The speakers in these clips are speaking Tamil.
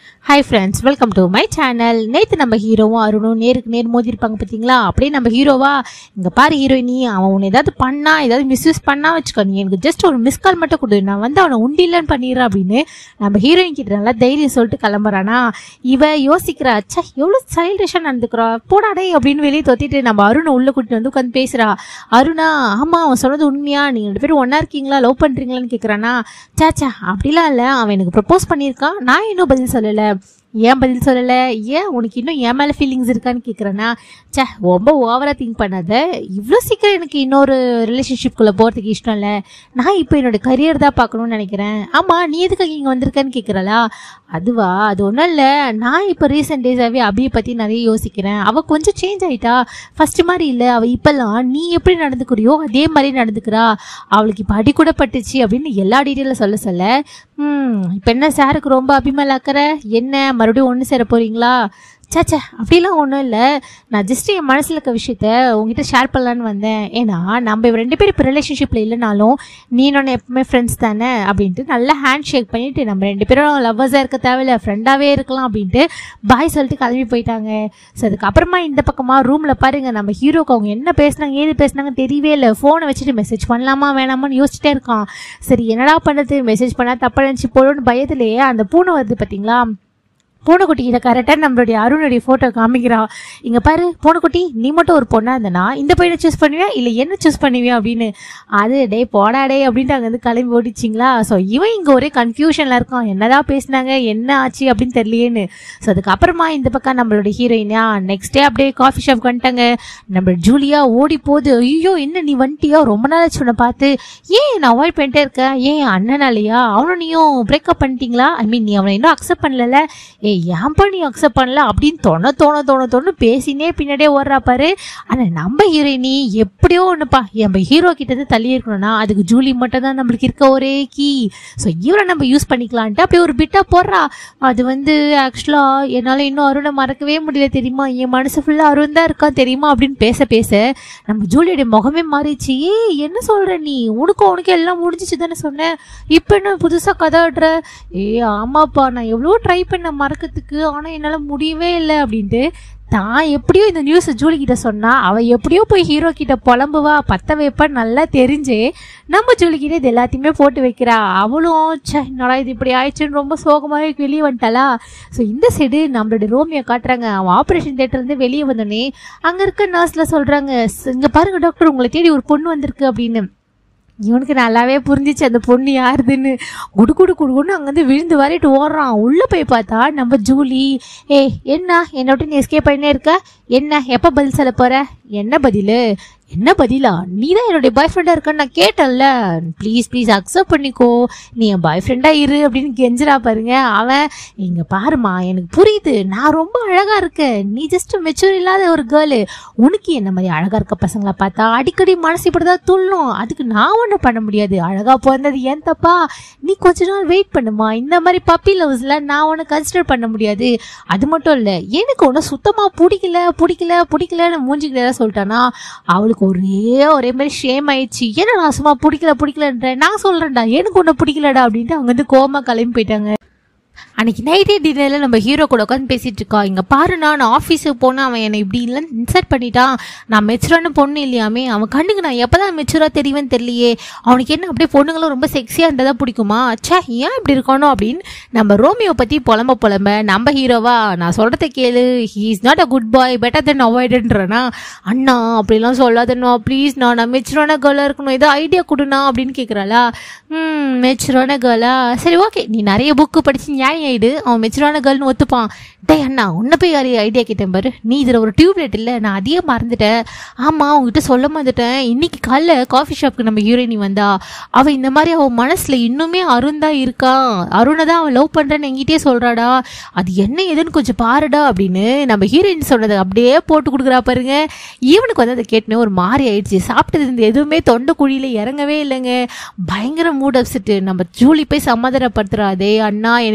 hi friends welcome to my channel நேற்று நம்ம ஹீரோவும் அருணும் நேருக்கு நேர் மோதி இருப்பாங்க பார்த்தீங்களா அப்படியே நம்ம ஹீரோவா இங்கே பாரு ஹீரோயினி அவன் உன்னை ஏதாவது பண்ணா ஏதாவது மிஸ்யூஸ் பண்ணா வச்சுக்கோ நீ எனக்கு ஜஸ்ட் ஒரு மிஸ் கால் மட்டும் கொடு நான் வந்து அவனை உண்டில்லன்னு பண்ணிடுறேன் அப்படின்னு நம்ம ஹீரோயின் கிட்ட நல்லா தைரியம் சொல்லிட்டு கிளம்புறானா இவ யோசிக்கிறா அச்சா எவ்வளோ சைல்டிஷாக நடந்துக்கிறா போடாடே அப்படின்னு வெளியே தொத்திட்டு நம்ம அருணை உள்ள கூட்டிட்டு வந்து உட்காந்து பேசுறா அருணா ஆமா அவன் சொன்னது உண்மையா நீங்க ரெண்டு பேரும் ஒன்னா இருக்கீங்களா லவ் பண்றீங்களான்னு கேக்குறானா சாச்சா அப்படிலாம் இல்ல அவன் எனக்கு ப்ரப்போஸ் பண்ணியிருக்கான் நான் இன்னும் பதில் சொல்லல ஏன் பதில் சொல்லல ஏன் உனக்கு இன்னும் என் மேல ஃபீலிங்ஸ் இருக்கான்னு கேக்குறேன்னா ச்சே ரொம்ப ஓவரா திங்க் பண்ணாத இவ்வளோ சீக்கிரம் எனக்கு இன்னொரு ரிலேஷன்ஷிப்குள்ள போறதுக்கு இஷ்டம் இல்லை நான் இப்போ என்னோட கரியர் தான் பார்க்கணும்னு நினைக்கிறேன் ஆமா நீ எதுக்காக இங்க வந்திருக்கன்னு கேக்குறலா அதுவா அது ஒன்றும் இல்லை நான் இப்போ ரீசெண்ட் டேஸாகவே அபியை பற்றி நிறைய யோசிக்கிறேன் அவள் கொஞ்சம் சேஞ்ச் ஆயிட்டா ஃபர்ஸ்ட் மாதிரி இல்லை அவள் இப்போல்லாம் நீ எப்படி நடந்துக்கிறியோ அதே மாதிரி நடந்துக்கிறா அவளுக்கு இப்போ அடி கூட பட்டுச்சு அப்படின்னு எல்லா டீட்டெயிலும் சொல்ல சொல்ல ம் இப்போ என்ன சாருக்கு ரொம்ப அபிமேல அக்கறை என்ன மறுபடியும் ஒன்று சேர போறீங்களா சேச்சே அப்படிலாம் ஒன்றும் இல்லை நான் ஜஸ்ட் என் மனசில் இருக்க விஷயத்த உங்ககிட்ட ஷேர் பண்ணலான்னு வந்தேன் ஏன்னா நம்ம இவ ரெண்டு பேரும் இப்போ ரிலேஷன்ஷிப்பில் இல்லைனாலும் நீ நான் எப்பவுமே ஃப்ரெண்ட்ஸ் தானே அப்படின்ட்டு நல்லா ஹேண்ட் ஷேக் பண்ணிட்டு நம்ம ரெண்டு பேரும் லவ்வர்ஸாக இருக்க தேவையில்ல ஃப்ரெண்டாகவே இருக்கலாம் அப்படின்ட்டு பாய் சொல்லிட்டு கிளம்பி போயிட்டாங்க ஸோ அதுக்கப்புறமா இந்த பக்கமாக ரூமில் பாருங்க நம்ம ஹீரோக்கு அவங்க என்ன பேசுனாங்க ஏது பேசுனாங்க தெரியவே இல்லை ஃபோனை வச்சுட்டு மெசேஜ் பண்ணலாமா வேணாமான்னு யோசிச்சுட்டே இருக்கான் சரி என்னடா பண்ணுறது மெசேஜ் பண்ணால் தப்பா நினச்சி போடுன்னு பயத்திலேயே அந்த பூனை வருது பார்த்தீங்களா பூனைக்குட்டி கிட்ட கரெக்டாக நம்மளுடைய அருணுடைய ஃபோட்டோ காமிக்கிறா இங்கே பாரு பூனைக்குட்டி நீ மட்டும் ஒரு பொண்ணா இருந்தனா இந்த பையனை சூஸ் பண்ணுவியா இல்லை என்ன சூஸ் பண்ணுவியா அப்படின்னு அது டே போடா டே அப்படின்ட்டு அங்கே வந்து கிளம்பி ஓடிச்சிங்களா ஸோ இவன் இங்கே ஒரே கன்ஃபியூஷனில் இருக்கான் என்னதான் பேசுனாங்க என்ன ஆச்சு அப்படின்னு தெரியலையேன்னு ஸோ அதுக்கப்புறமா இந்த பக்கம் நம்மளோட ஹீரோயினா நெக்ஸ்ட் டே அப்படியே காஃபி ஷாப் வந்துட்டாங்க நம்ம ஜூலியா ஓடி போகுது ஐயோ என்ன நீ வந்துட்டியா ரொம்ப நாள் ஆச்சு உன்னை பார்த்து ஏன் நான் அவாய்ட் பண்ணிட்டே இருக்கேன் ஏன் அண்ணனாலையா அவனும் நீயும் பிரேக்கப் பண்ணிட்டீங்களா ஐ மீன் நீ அவனை இன்னும் அக்செப்ட் பண்ணல ஏய் ஏன்பா நீ அக்செப்ட் பண்ணல அப்படின்னு தோண தோண தோண தோணு பேசினே பின்னாடியே ஓடுறா பாரு ஆனால் நம்ம ஹீரோயினி எப்படியோ ஒன்றுப்பா நம்ம ஹீரோ கிட்ட இருந்து தள்ளி இருக்கணும்னா அதுக்கு ஜூலி மட்டும் தான் நம்மளுக்கு இருக்க ஒரே கீ ஸோ இவரை நம்ம யூஸ் பண்ணிக்கலான்ட்டு அப்படியே ஒரு பிட்டா போடுறா அது வந்து ஆக்சுவலாக என்னால் இன்னும் அருணை மறக்கவே முடியல தெரியுமா என் மனசு ஃபுல்லாக அருண் தான் இருக்கான் தெரியுமா அப்படின்னு பேச பேச நம்ம ஜூலியோட முகமே மாறிடுச்சு ஏய் என்ன சொல்ற நீ உனக்கும் உனக்கு எல்லாம் முடிஞ்சிச்சு தானே சொன்னேன் இப்போ என்ன புதுசாக கதாடுற ஏ ஆமாப்பா நான் எவ்வளோ ட்ரை பண்ண மறக்கிறதுக்கு ஆனால் என்னால் முடியவே இல்லை அப்படின்ட்டு தான் எப்படியோ இந்த நியூஸ் ஜூலி கிட்ட சொன்னா அவ எப்படியோ போய் ஹீரோ கிட்ட புலம்புவா பத்த வைப்பா நல்லா தெரிஞ்சு நம்ம ஜூலி கிட்ட இது எல்லாத்தையுமே போட்டு வைக்கிறா அவளும் ச்சே என்னடா இது இப்படி ஆயிடுச்சுன்னு ரொம்ப சோகமாவே வெளியே வந்துட்டாளா ஸோ இந்த சைடு நம்மளோட ரோமியோ காட்டுறாங்க அவன் ஆப்ரேஷன் தேட்டர்லேருந்து வெளியே வந்தோடனே அங்கே இருக்க நர்ஸில் சொல்கிறாங்க இங்கே பாருங்க டாக்டர் உங்களை தேடி ஒரு பொண்ணு வந்திருக்கு அப்படின்னு இவனுக்கு நல்லாவே புரிஞ்சிச்சு அந்த பொண்ணு யாருதுன்னு குடு குடு குடுன்னு அங்கேருந்து விழுந்து வரைட்டு ஓடுறான் உள்ளே போய் பார்த்தா நம்ம ஜூலி ஏய் என்ன என்னை விட்டு நீ எஸ்கேப் பண்ணினே இருக்க என்ன எப்போ பதில் சொல்ல போற என்ன பதில் என்ன பதிலா நீ தான் என்னுடைய பாய் ஃப்ரெண்டாக இருக்கன்னு நான் கேட்டேன்ல ப்ளீஸ் ப்ளீஸ் அக்செப்ட் பண்ணிக்கோ நீ என் பாய் ஃப்ரெண்டாக இரு அப்படின்னு கெஞ்சிரா பாருங்க அவன் இங்கே பாருமா எனக்கு புரியுது நான் ரொம்ப அழகாக இருக்கேன் நீ ஜஸ்ட் மெச்சூர் இல்லாத ஒரு கேர்ளு உனக்கு என்ன மாதிரி அழகாக இருக்க பசங்களை பார்த்தா அடிக்கடி மனசு இப்படி தான் துள்ளும் அதுக்கு நான் ஒன்றும் பண்ண முடியாது அழகாக பிறந்தது ஏன் தப்பா நீ கொஞ்ச நாள் வெயிட் பண்ணுமா இந்த மாதிரி பப்பி லவ்ஸில் நான் ஒன்று கன்சிடர் பண்ண முடியாது அது மட்டும் இல்லை எனக்கு ஒன்று சுத்தமாக பிடிக்கல பிடிக்கல பிடிக்கலன்னு மூஞ்சிக்கிட்ட சொல்லிட்டானா அவளுக்கு ஒரே ஒரே மாதிரி ஷேம் ஆயிடுச்சு ஏன்னா நான் சும்மா பிடிக்கல பிடிக்கலன்றேன் நான் சொல்கிறேன்டா எனக்கு ஒன்று பிடிக்கலடா அப்படின்ட்டு அவங்க வந்து கோமா கிளம்பி போயிட்டாங்க அன்னைக்கு நைட்டே டின்னரில் நம்ம ஹீரோ கூட உட்காந்து பேசிட்டு இருக்கா இங்கே பாருண்ணா நான் ஆஃபீஸுக்கு போனால் அவன் என்னை இப்படி இல்லை இன்சர்ட் பண்ணிட்டான் நான் மெச்சூரான பொண்ணு இல்லையாமே அவன் கண்ணுக்கு நான் எப்போ தான் மெச்சூராக தெரிவேன்னு தெரியலையே அவனுக்கு என்ன அப்படியே பொண்ணுங்களும் ரொம்ப செக்ஸியாக இருந்ததா பிடிக்குமா ச்சே ஏன் இப்படி இருக்கணும் அப்படின்னு நம்ம ரோமியோ பற்றி புலம்ப புலம்ப நம்ம ஹீரோவா நான் சொல்கிறத கேளு he is not a good boy better then அவாய்டுன்றனா அண்ணா அப்படிலாம் சொல்லாதண்ணா ப்ளீஸ் நான் நான் மெச்சூரான கேர்ளாக இருக்கணும் ஏதோ ஐடியா கொடுண்ணா அப்படின்னு கேட்குறாளா ம் மெச்சூரான கேர்ளா சரி ஓகே நீ நிறைய புக்கு படிச்சு ஞானி ஆயிடு அவன் மெச்சூரான கேர்ள்னு ஒத்துப்பான் டேய் அண்ணா உன்னை போய் யாரு ஐடியா கேட்டேன் பாரு நீ இதில் ஒரு டியூப்லைட் இல்லை நான் அதையே மறந்துட்டேன் ஆமாம் உங்ககிட்ட சொல்ல மறந்துட்டேன் இன்னைக்கு காலைல காஃபி ஷாப்புக்கு நம்ம ஹீரோயினி வந்தா அவள் இந்த மாதிரி அவன் மனசில் இன்னுமே அருண் தான் இருக்கான் அருணை தான் அவன் லவ் பண்ணுறேன்னு எங்கிட்டே சொல்கிறாடா அது என்ன ஏதுன்னு கொஞ்சம் பாருடா அப்படின்னு நம்ம ஹீரோயின் சொன்னதை அப்படியே போட்டு கொடுக்குறா பாருங்க ஈவனுக்கு வந்து அதை கேட்டுனே ஒரு மாதிரி ஆயிடுச்சு சாப்பிட்டது இந்த எதுவுமே தொண்டை குழியில் இறங்கவே இல்லைங்க பயங்கர மூட் அப்செட்டு நம்ம ஜூலி போய் சமாதானப்படுத்துறாதே அண்ணா எனக்கு தெரியும்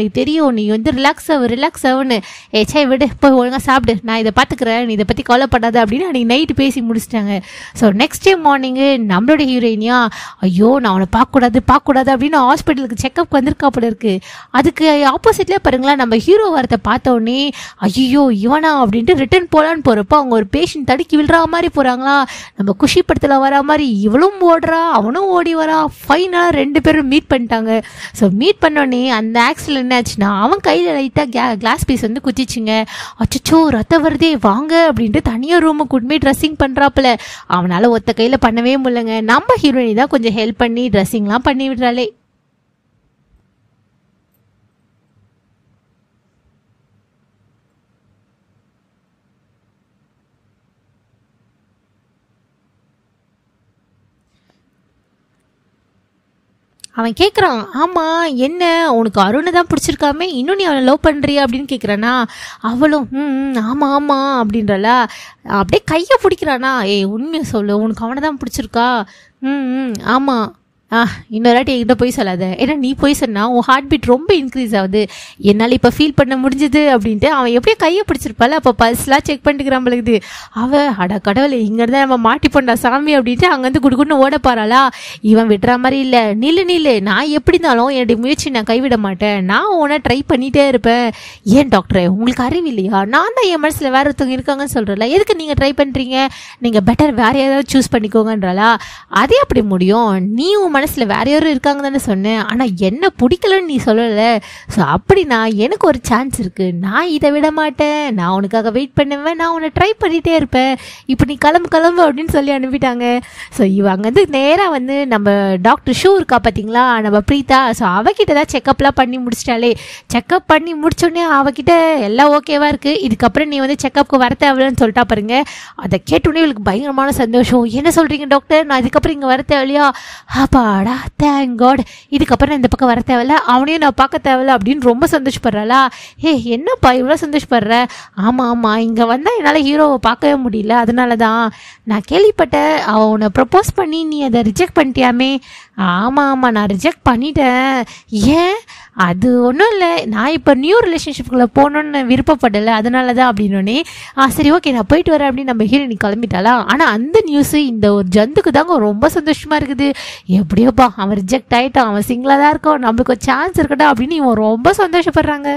ஐயோ நீ வந்து ரிலாக்ஸ் ஆகு ரிலாக்ஸ் ஆகுன்னு ஏ சே விடு போய் ஒழுங்கா சாப்பிடு நான் இதை பார்த்துக்கிறேன் நீ இதை பற்றி கவலைப்படாத அப்படின்னு அன்றைக்கி நைட்டு பேசி முடிச்சிட்டாங்க ஸோ நெக்ஸ்ட் டே மார்னிங்கு நம்மளோட ஹீரோயினியா ஐயோ நான் அவனை பார்க்கக்கூடாது பார்க்கக்கூடாது அப்படின்னு ஹாஸ்பிட்டலுக்கு செக்அப் வந்திருக்கா போல இருக்கு அதுக்கு ஆப்போசிட்லேயே பாருங்களேன் நம்ம ஹீரோ வரத்தை பார்த்த உடனே ஐயோ இவனா அப்படின்ட்டு ரிட்டர்ன் போலான்னு போகிறப்போ அவங்க ஒரு பேஷண்ட் தடுக்கி விழுற மாதிரி போகிறாங்களா நம்ம குஷி படத்தில் வர மாதிரி இவளும் ஓடுறா அவனும் ஓடி வரா ஃபைனலாக ரெண்டு பேரும் மீட் பண்ணிட்டாங்க ஸோ மீட் பண்ணோடனே அந்த ஆக்சிடென்ட் என்ன ஆச்சுன்னா அவன் கையில் லைட்டாக கே கிளாஸ் பீஸ் வந்து குத்திச்சுங்க அச்சச்சோ ரத்தம் வருதே வாங்க அப்படின்ட்டு தனியாக ரூமை கூட்டிமே ட்ரெஸ்ஸிங் பண்ணுறாப்புல அவனால் ஒத்த கையில் பண்ணவே முடியலங்க நம்ம ஹீரோயினி தான் கொஞ்சம் ஹெல்ப் பண்ணி ட்ரெஸ்ஸிங்லாம் பண்ணி விடுறாளே அவன் கேட்குறான் ஆமாம் என்ன உனக்கு அருணை தான் பிடிச்சிருக்காமே இன்னும் நீ அவனை லவ் பண்ணுறியா அப்படின்னு கேட்குறானா அவளும் ம் ம், ஆமாம் ஆமாம் அப்படின்றல அப்படியே கையை பிடிக்கிறானா ஏய் உண்மையை சொல்லு உனக்கு அவனை தான் பிடிச்சிருக்கா ம் ம் ஆமாம் ஆ இன்னொரு வாட்டி என்கிட்ட போய் சொல்லாத ஏன்னா நீ போய் சொன்னா உன் ஹார்ட் பீட் ரொம்ப இன்க்ரீஸ் ஆகுது என்னால் இப்போ ஃபீல் பண்ண முடிஞ்சது அப்படின்ட்டு அவன் எப்படியோ கையை பிடிச்சிருப்பால அப்போ பல்ஸ்லாம் செக் பண்ணிட்டுக்கிறான் பழகுது அவ அட கடவுளே இங்கேருந்து நம்ம மாட்டிப்போண்டா சாமி அப்படின்ட்டு அங்கேருந்து குடுக்குன்னு ஓட பாறாளா இவன் விடுற மாதிரி இல்லை நில்லு நில்லு நான் எப்படி இருந்தாலும் என்னுடைய முயற்சி நான் கைவிட மாட்டேன் நான் உன்னை ட்ரை பண்ணிட்டே இருப்பேன் ஏன் டாக்டரே உங்களுக்கு அறிவு இல்லையா நான் தான் என் மனசில் வேற ஒருத்தவங்க இருக்காங்கன்னு சொல்கிறல எதுக்கு நீங்கள் ட்ரை பண்ணுறீங்க நீங்கள் பெட்டர் வேற ஏதாவது சூஸ் பண்ணிக்கோங்கன்றாளா அதே அப்படி முடியும் நீ உன் மனசில் வேற யாரும் இருக்காங்க தானே சொன்னேன் ஆனால் என்ன பிடிக்கலன்னு நீ சொல்லலை ஸோ அப்படின்னா எனக்கு ஒரு சான்ஸ் இருக்குது நான் இதை விட மாட்டேன் நான் உனக்காக வெயிட் பண்ணுவேன் நான் உன்னை ட்ரை பண்ணிகிட்டே இருப்பேன் இப்போ நீ கிளம்பு கிளம்பு அப்படின்னு சொல்லி அனுப்பிட்டாங்க ஸோ இவ அங்கே வந்து நேராக வந்து நம்ம டாக்டர் ஷூ இருக்கா பார்த்தீங்களா நம்ம பிரீதா ஸோ அவகிட்ட தான் செக்கப்லாம் பண்ணி முடிச்சிட்டாலே செக்கப் பண்ணி முடிச்சோடனே அவகிட்ட எல்லாம் ஓகேவா இருக்குது இதுக்கப்புறம் நீ வந்து செக்கப்புக்கு வர தேவையில்லைன்னு சொல்லிட்டா பாருங்க அதை கேட்டோடனே இவளுக்கு பயங்கரமான சந்தோஷம் என்ன சொல்கிறீங்க டாக்டர் நான் இதுக்கப்புறம் இங்கே வர தேவையில்லையா அப்பாடா தேங்க் காட் இதுக்கப்புறம் நான் இந்த பக்கம் வர தேவையில்ல அவனையும் நான் பார்க்க தேவையில்ல அப்படின்னு ரொம்ப சந்தோஷப்படுறாளா ஏ என்னப்பா இவ்வளோ சந்தோஷப்படுற ஆமாம் ஆமாம் இங்கே வந்தால் என்னால் ஹீரோவை பார்க்கவே முடியல அதனால தான் நான் கேள்விப்பட்டேன் அவன் உன்னை ப்ரப்போஸ் பண்ணி நீ அதை ரிஜெக்ட் பண்ணிட்டியாமே ஆமாம் ஆமாம் நான் ரிஜெக்ட் பண்ணிட்டேன் ஏன் அது ஒன்றும் இல்லை நான் இப்போ நியூ ரிலேஷன்ஷிப்புக்குள்ளே போகணுன்னு விருப்பப்படலை அதனால தான் அப்படின்னோடனே ஆ சரி ஓகே நான் போயிட்டு வரேன் அப்படின்னு நம்ம ஹீரோயினி கிளம்பிட்டாளா ஆனால் அந்த நியூஸு இந்த ஒரு ஜந்துக்கு தாங்க ரொம்ப சந்தோஷமாக இருக்குது எப்படியோப்பா அவன் ரிஜெக்ட் ஆகிட்டான் அவன் சிங்கிளாக தான் இருக்கான் நம்மளுக்கு ஒரு சான்ஸ் இருக்கட்டும் அப்படின்னு இவன் ரொம்ப சந்தோஷப்படுறாங்க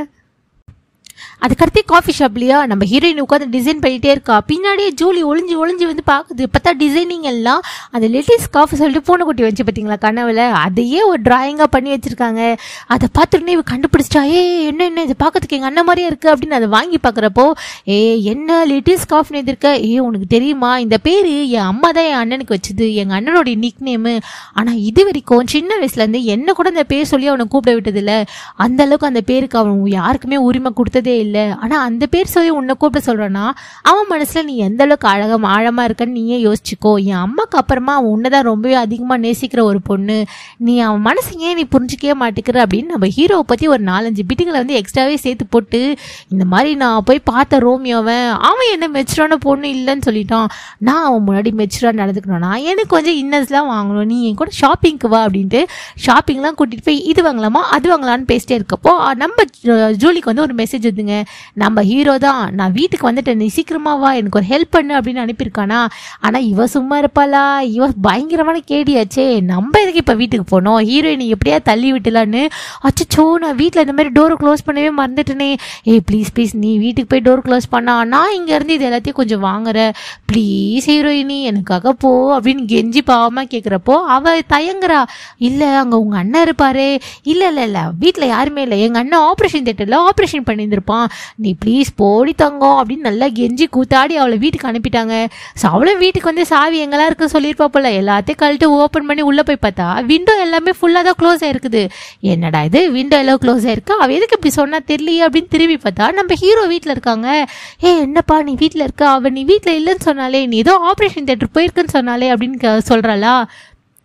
அதுக்கடுத்து காஃபி ஷாப்லையா நம்ம ஹீரோயின் உட்காந்து டிசைன் பண்ணிட்டே இருக்கா பின்னாடியே ஜூலி ஒளிஞ்சு ஒளிஞ்சு வந்து பார்க்குது பார்த்தா டிசைனிங் எல்லாம் அந்த லேட்டஸ்ட் காஃபி சொல்லிட்டு பூனைக்குட்டி வச்சு பார்த்தீங்களா கனவுல அதையே ஒரு டிராயிங்காக பண்ணி வச்சிருக்காங்க அதை பார்த்துட்டு இவ கண்டுபிடிச்சிட்டா ஏ என்ன என்ன இது பார்க்கறதுக்கு எங்கள் அண்ணன் மாதிரியே இருக்கு அப்படின்னு அதை வாங்கி பார்க்குறப்போ ஏ என்ன லேட்டஸ்ட் காஃபி எதிர்க்க ஏ உனக்கு தெரியுமா இந்த பேர் என் அம்மா தான் என் அண்ணனுக்கு வச்சது எங்கள் அண்ணனுடைய நிக் நேமு ஆனால் இது வரைக்கும் சின்ன வயசுலேருந்து என்ன கூட அந்த பேர் சொல்லி அவனை கூப்பிட விட்டதில்ல அந்த அளவுக்கு அந்த பேருக்கு அவன் யாருக்குமே உரிமை கொடுத்ததே இல்லை ஆனால் அந்த பேர் சொல்லி உன்னை கூப்பிட சொல்கிறான்னா அவன் மனசில் நீ எந்த அளவுக்கு அழகம் ஆழமாக இருக்கன்னு நீயே யோசிச்சுக்கோ என் அம்மாக்கு அப்புறமா அவன் உன்னை தான் ரொம்பவே அதிகமாக நேசிக்கிற ஒரு பொண்ணு நீ அவன் மனசு ஏன் நீ புரிஞ்சிக்கவே மாட்டேங்கிற அப்படின்னு நம்ம ஹீரோவை பற்றி ஒரு நாலஞ்சு பிட்டுகளை வந்து எக்ஸ்ட்ராவே சேர்த்து போட்டு இந்த மாதிரி நான் போய் பார்த்த ரோமியோவன் அவன் என்ன மெச்சுரான பொண்ணு இல்லைன்னு சொல்லிட்டான் நான் அவன் முன்னாடி மெச்சுராக நடந்துக்கணும்னா எனக்கு கொஞ்சம் இன்னஸ்லாம் வாங்கணும் நீ என் கூட ஷாப்பிங்க்கு வா அப்படின்ட்டு ஷாப்பிங்லாம் கூட்டிகிட்டு போய் இது வாங்கலாமா அது வாங்கலாம்னு பேசிட்டே இருக்கப்போ நம்ம ஜூ- ஜூலிக்கு வந்து ஒரு மெசேஜ் வந்துங்க நம்ம ஹீரோ தான் நான் வீட்டுக்கு வந்துட்டேன் நீ சீக்கிரமா வா எனக்கு ஒரு ஹெல்ப் பண்ணு அப்படின்னு அனுப்பியிருக்கானா ஆனால் இவ சும்மா இருப்பாளா இவ பயங்கரமான கேடியாச்சே நம்ம எதுக்கு இப்போ வீட்டுக்கு போனோம் ஹீரோயினை எப்படியா தள்ளி விட்டுலான்னு அச்சச்சோ நான் வீட்டில் இந்த மாதிரி டோரை க்ளோஸ் பண்ணவே மறந்துட்டேனே ஏய் ப்ளீஸ் ப்ளீஸ் நீ வீட்டுக்கு போய் டோர் க்ளோஸ் பண்ணா நான் இங்கேருந்து இது எல்லாத்தையும் கொஞ்சம் வாங்குறேன் ப்ளீஸ் ஹீரோயினி எனக்காக போ அப்படின்னு கெஞ்சி பாவமாக கேட்குறப்போ அவ தயங்குறா இல்லை அங்கே உங்கள் அண்ணன் இருப்பாரே இல்லை இல்லை இல்லை வீட்டில் யாருமே இல்லை எங்கள் அண்ணன் ஆப்ரேஷன் தேட்டரில் ஆப்ரேஷன் பண்ணியிருந்திருப்பான் நீ ப்ளீஸ் போடி தங்கம் அப்படின்னு நல்லா கெஞ்சி கூத்தாடி அவளை வீட்டுக்கு அனுப்பிட்டாங்க ஸோ அவளும் வீட்டுக்கு வந்து சாவி எங்கெல்லாம் இருக்குன்னு சொல்லியிருப்பா போல எல்லாத்தையும் கழட்டு ஓப்பன் பண்ணி உள்ளே போய் பார்த்தா விண்டோ எல்லாமே ஃபுல்லாக தான் க்ளோஸ் ஆயிருக்குது என்னடா இது விண்டோ எல்லாம் க்ளோஸ் ஆயிருக்கு அவள் எதுக்கு இப்படி சொன்னா தெரியலையே அப்படின்னு திரும்பி பார்த்தா நம்ம ஹீரோ வீட்டில் இருக்காங்க ஏ என்னப்பா நீ வீட்டில் இருக்க அவள் நீ வீட்டில் இல்லைன்னு சொன்னாலே நீ ஏதோ ஆப்ரேஷன் தேட்டர் போயிருக்குன்னு சொன்னாலே அப்படின்னு க- சொல்றாளா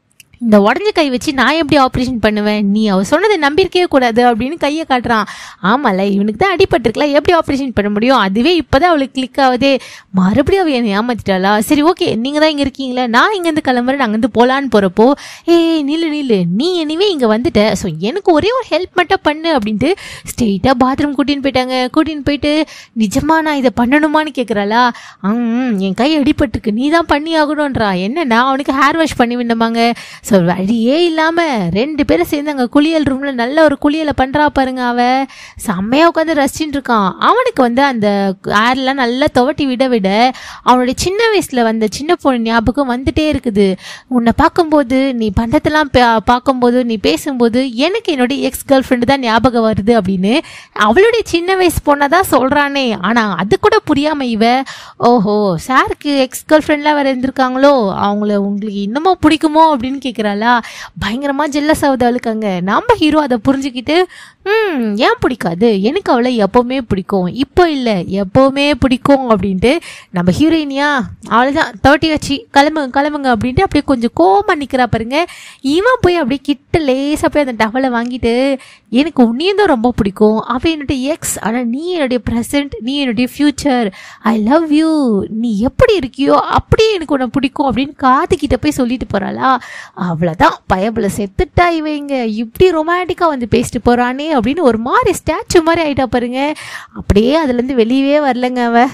இந்த உடஞ்ச கை வச்சு நான் எப்படி ஆப்ரேஷன் பண்ணுவேன் நீ அவ சொன்னதை நம்பியிருக்கவே கூடாது அப்படின்னு கையை காட்டுறான் ஆமால இவனுக்கு தான் அடிபட்டிருக்கல எப்படி ஆப்ரேஷன் பண்ண முடியும் அதுவே இப்போதான் அவளுக்கு கிளிக் ஆகுதே மறுபடியும் அவ என்னை ஏமாத்திட்டாளா சரி ஓகே நீங்க தான் இங்க இருக்கீங்களா நான் இங்கேருந்து கிளம்புறேன் அங்கேருந்து போலான்னு போறப்போ ஏய் நில்லு நில்லு நீ எனிவே இங்க வந்துட்ட ஸோ எனக்கு ஒரே ஒரு ஹெல்ப் மட்டும் பண்ணு அப்படின்ட்டு ஸ்ட்ரெயிட்டாக பாத்ரூம் கூட்டின்னு போயிட்டாங்க கூட்டின்னு போயிட்டு நிஜமா நான் இதை பண்ணணுமான்னு கேட்குறாளா ம் என் கை அடிபட்டிருக்கு நீ தான் பண்ணி ஆகணுன்றா என்னன்னா அவனுக்கு ஹேர் வாஷ் பண்ணி விடமாங்க ஸோ வழியே இல்லாமல் ரெண்டு பேரும் சேர்ந்து அங்கே குளியல் ரூமில் நல்ல ஒரு குளியலை பண்ணுறா பாருங்க அவ செம்மையாக உட்காந்து ரசிச்சுட்டு இருக்கான் அவனுக்கு வந்து அந்த ஹேர்லாம் நல்லா துவட்டி விட விட அவனுடைய சின்ன வயசில் வந்த சின்ன பொண்ணு ஞாபகம் வந்துட்டே இருக்குது உன்னை பார்க்கும்போது நீ பண்ணுறதெல்லாம் பார்க்கும்போது நீ பேசும்போது எனக்கு என்னுடைய எக்ஸ் கேர்ள் ஃப்ரெண்டு தான் ஞாபகம் வருது அப்படின்னு அவளுடைய சின்ன வயசு பொண்ணை தான் சொல்கிறானே ஆனால் அது கூட புரியாம இவ ஓஹோ சாருக்கு எக்ஸ் கேர்ள் ஃப்ரெண்ட்லாம் வேறு இருந்திருக்காங்களோ அவங்கள உங்களுக்கு இன்னமும் பிடிக்குமோ அப்படின்னு கேட்குறாளா பயங்கரமாக ஜெல்லஸ் ஆகுது அவளுக்கு அங்கே நம்ம ஹீரோ அதை புரிஞ்சுக்கிட்டு ம் ஏன் பிடிக்காது எனக்கு அவளை எப்போவுமே பிடிக்கும் இப்போ இல்லை எப்போவுமே பிடிக்கும் அப்படின்ட்டு நம்ம ஹீரோயினியா அவளை தான் தவட்டி வச்சு கிளம்புங்க கிளம்புங்க அப்படின்ட்டு அப்படியே கொஞ்சம் கோவமா நிற்கிறா பாருங்க இவன் போய் அப்படியே கிட்ட லேசாக போய் அந்த டவலை வாங்கிட்டு எனக்கு உன்னையும் தான் ரொம்ப பிடிக்கும் அவள் என்னுடைய எக்ஸ் ஆனால் நீ என்னுடைய ப்ரெசன்ட் நீ என்னுடைய ஃப்யூச்சர் ஐ லவ் யூ நீ எப்படி இருக்கியோ அப்படியே எனக்கு உன்னை பிடிக்கும் அப்படின்னு காதுகிட்ட போய் சொல்லிட்டு போகிறாளா அவ்வளோதான் பயபுல செத்துட்டா இவங்க இப்படி ரொமான்டிக்காக வந்து பேசிட்டு போகிறானே அப்படின்னு ஒரு மாதிரி ஸ்டாச்சு மாதிரி ஆயிட்டா பாருங்க அப்படியே அதுலேருந்து வெளியவே வரலங்க அவ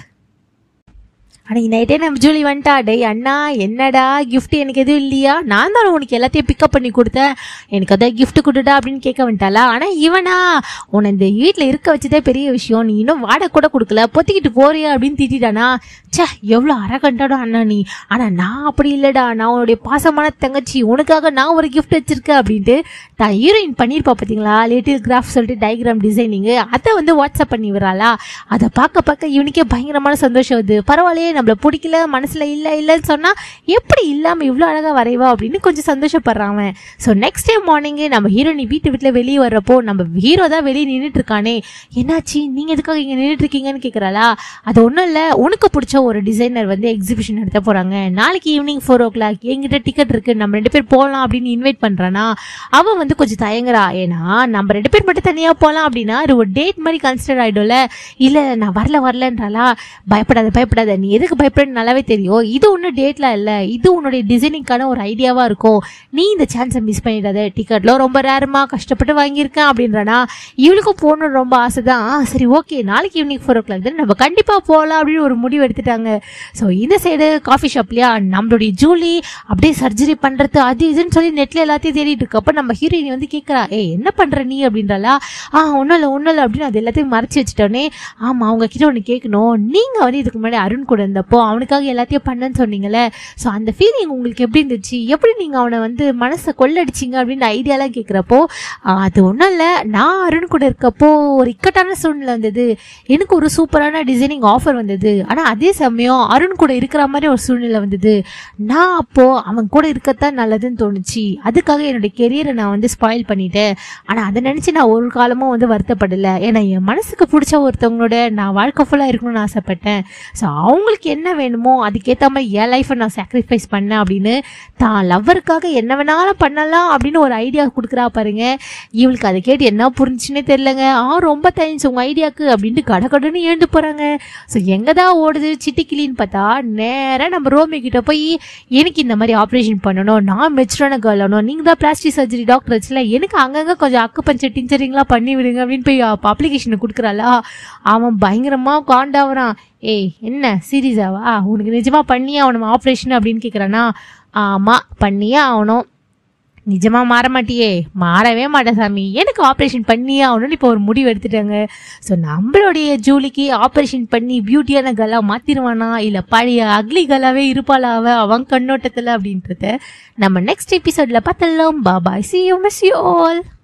அன்னைக்கு நைட்டே நம்ம ஜூலி வந்துட்டா டேய் அண்ணா என்னடா gift எனக்கு எதுவும் இல்லையா நான் தான் உனக்கு எல்லாத்தையும் பிக்கப் பண்ணி கொடுத்தேன் எனக்கு அதான் gift கொடுடா அப்படின்னு கேட்க வந்துட்டாளா ஆனால் இவனா உன்னை இந்த வீட்டில் இருக்க வச்சதே பெரிய விஷயம் நீ இன்னும் வாடகை கூட கொடுக்கல பொத்திக்கிட்டு போறியா அப்படின்னு திட்டானா ச்சே எவ்வளோ அரகண்டாடா அண்ணா நீ ஆனால் நான் அப்படி இல்லைடா நான் உன்னுடைய பாசமான தங்கச்சி உனக்காக நான் ஒரு gift வச்சிருக்கேன் அப்படின்ட்டு தான் ஹீரோயின் பண்ணியிருப்பா பார்த்தீங்களா லிட்டில் கிராஃப்ட் சொல்லிட்டு டயக்ராம் டிசைனிங்கு அதை வந்து வாட்ஸ்அப் பண்ணி விடுறாளா அதை பார்க்க பார்க்க இவனுக்கே பயங்கரமான சந்தோஷம் வருது பரவாயில்லையே நம்மள பிடிக்கல மனசுல இல்லை இல்லைன்னு சொன்னா எப்படி இல்லாம இவ்வளோ அழகா வரைவா அப்படின்னு கொஞ்சம் சந்தோஷப்படுறான் அவன் ஸோ நெக்ஸ்ட் டே மார்னிங் நம்ம ஹீரோனி வீட்டு வீட்டில் வெளியே வர்றப்போ நம்ம ஹீரோ தான் வெளியே நின்றுட்டு இருக்கானே என்னாச்சு நீங்க எதுக்காக இங்க நின்றுட்டு இருக்கீங்கன்னு கேட்குறாளா அது ஒன்றும் இல்லை உனக்கு பிடிச்ச ஒரு டிசைனர் வந்து எக்ஸிபிஷன் நடத்த போறாங்க நாளைக்கு ஈவினிங் ஃபோர் ஓ கிளாக் என்கிட்ட டிக்கெட் இருக்கு நம்ம ரெண்டு பேர் போகலாம் அப்படின்னு இன்வைட் பண்றானா அவன் வந்து கொஞ்சம் தயங்குறா ஏன்னா நம்ம ரெண்டு பேர் மட்டும் தனியா போகலாம் அப்படின்னா அது ஒரு டேட் மாதிரி கன்சிடர் ஆயிடும்ல இல்ல நான் வரல வரலன்றாளா பயப்படாத பயப்படாத நீ எதுக்கு பயப்படுன்னு நல்லாவே தெரியும் இது ஒன்றும் டேட்லாம் இல்லை இது உன்னுடைய டிசைனிங்கான ஒரு ஐடியாவா இருக்கும் நீ இந்த சான்ஸை மிஸ் பண்ணிடாத டிக்கெட்லாம் ரொம்ப ரேரமா கஷ்டப்பட்டு வாங்கியிருக்கேன் அப்படின்றானா இவளுக்கும் போகணும்னு ரொம்ப ஆசை தான் ஆ, சரி ஓகே நாளைக்கு ஈவினிங் ஃபோர் ஓ கிளாக் தானே நம்ம கண்டிப்பா போகலாம் அப்படின்னு ஒரு முடிவு எடுத்துட்டாங்க ஸோ இந்த சைடு காஃபி ஷாப்லயா நம்மளுடைய ஜூலி அப்படியே சர்ஜரி பண்றது அது இதுன்னு சொல்லி நெட்ல எல்லாத்தையும் தேடிட்டு இருக்கப்ப நம்ம ஹீரோயின் வந்து கேட்கறா ஏய் என்ன பண்ற நீ அப்படின்றாளா ஆ ஒன்றும் இல்லை ஒன்றும் இல்லை அப்படின்னு அது எல்லாத்தையும் மறைச்சு வச்சுட்டோன்னே ஆமா அவங்க கிட்ட ஒன்று கேட்கணும் நீங்க வந்து இதுக்கு முன்னாடி அருண் கூட இருந்தப்போ அவனுக்காக எல்லாத்தையும் பண்ணேன்னு சொன்னீங்கல்ல ஸோ அந்த ஃபீலிங் உங்களுக்கு எப்படி இருந்துச்சு எப்படி நீங்க அவனை வந்து மனசை கொள்ளடிச்சிங்க அப்படின்னு ஐடியாலாம் கேட்குறப்போ அது ஒன்றும் இல்லை நான் அருண் கூட இருக்கப்போ ஒரு இக்கட்டான சூழ்நிலை வந்தது எனக்கு ஒரு சூப்பரான டிசைனிங் ஆஃபர் வந்தது ஆனால் அதே சமயம் அருண் கூட இருக்கிற மாதிரி ஒரு சூழ்நிலை வந்தது நான் அப்போ அவன் கூட இருக்கத்தான் நல்லதுன்னு தோணுச்சு அதுக்காக என்னுடைய கெரியரை நான் வந்து ஸ்பாயில் பண்ணிட்டேன் ஆனால் அதை நினச்சி நான் ஒரு காலமும் வந்து வருத்தப்படலை ஏன்னா என் மனசுக்கு பிடிச்ச ஒருத்தவங்களோட நான் வாழ்க்கை ஃபுல்லாக இருக்கணும்னு ஆசைப்பட்டேன் ஸோ அவங்களுக்கு என்ன வேணுமோ அதுக்கேற்ற மாதிரி என் லைஃப்பை நான் சாக்ரிஃபைஸ் பண்ணேன் அப்படின்னு தான் லவ்வருக்காக என்ன வேணாலும் பண்ணலாம் அப்படின்னு ஒரு ஐடியா கொடுக்குறா பாருங்க இவளுக்கு அதை கேட்டு என்ன புரிஞ்சுன்னே தெரிலங்க ஆ ரொம்ப தேங்க்ஸ் உங்கள் ஐடியாக்கு அப்படின்ட்டு கடகடன்னு ஏண்டு போகிறாங்க ஸோ எங்கே தான் ஓடுது சிட்டிக்கிளின்னு பார்த்தா நேராக நம்ம ரோமி கிட்ட போய் எனக்கு இந்த மாதிரி ஆப்ரேஷன் பண்ணணும் நான் மெச்சூரான கேர்ள் ஆகணும் நீங்கள் தான் பிளாஸ்டிக் சர்ஜரி டாக்டர் வச்சுல எனக்கு அங்கங்கே கொஞ்சம் அக்கு பஞ்சர் டிஞ்சரிங்லாம் பண்ணி விடுங்க அப்படின்னு போய் அப்ளிகேஷனை கொடுக்குறாளா அவன் பயங்கரமாக காண்டாவறான் ஏய் என்ன சீரியஸாவா உனக்கு நிஜமா பண்ணியே ஆகணும் ஆப்ரேஷன் அப்படின்னு கேட்குறானா ஆமாம் பண்ணியே ஆகணும் நிஜமா மாற மாட்டியே மாறவே மாட்டேன் சாமி எனக்கு ஆப்ரேஷன் பண்ணியே ஆகணும்னு இப்போ ஒரு முடிவு எடுத்துட்டாங்க ஸோ நம்மளுடைய ஜூலிக்கு ஆப்ரேஷன் பண்ணி பியூட்டியான கலா மாத்திருவானா இல்லை பழைய அக்லி கலாவே இருப்பாளா அவ அவன் கண்ணோட்டத்தில் அப்படின்றத நம்ம நெக்ஸ்ட் எபிசோட்ல பார்த்தலாம் bye bye see you miss you all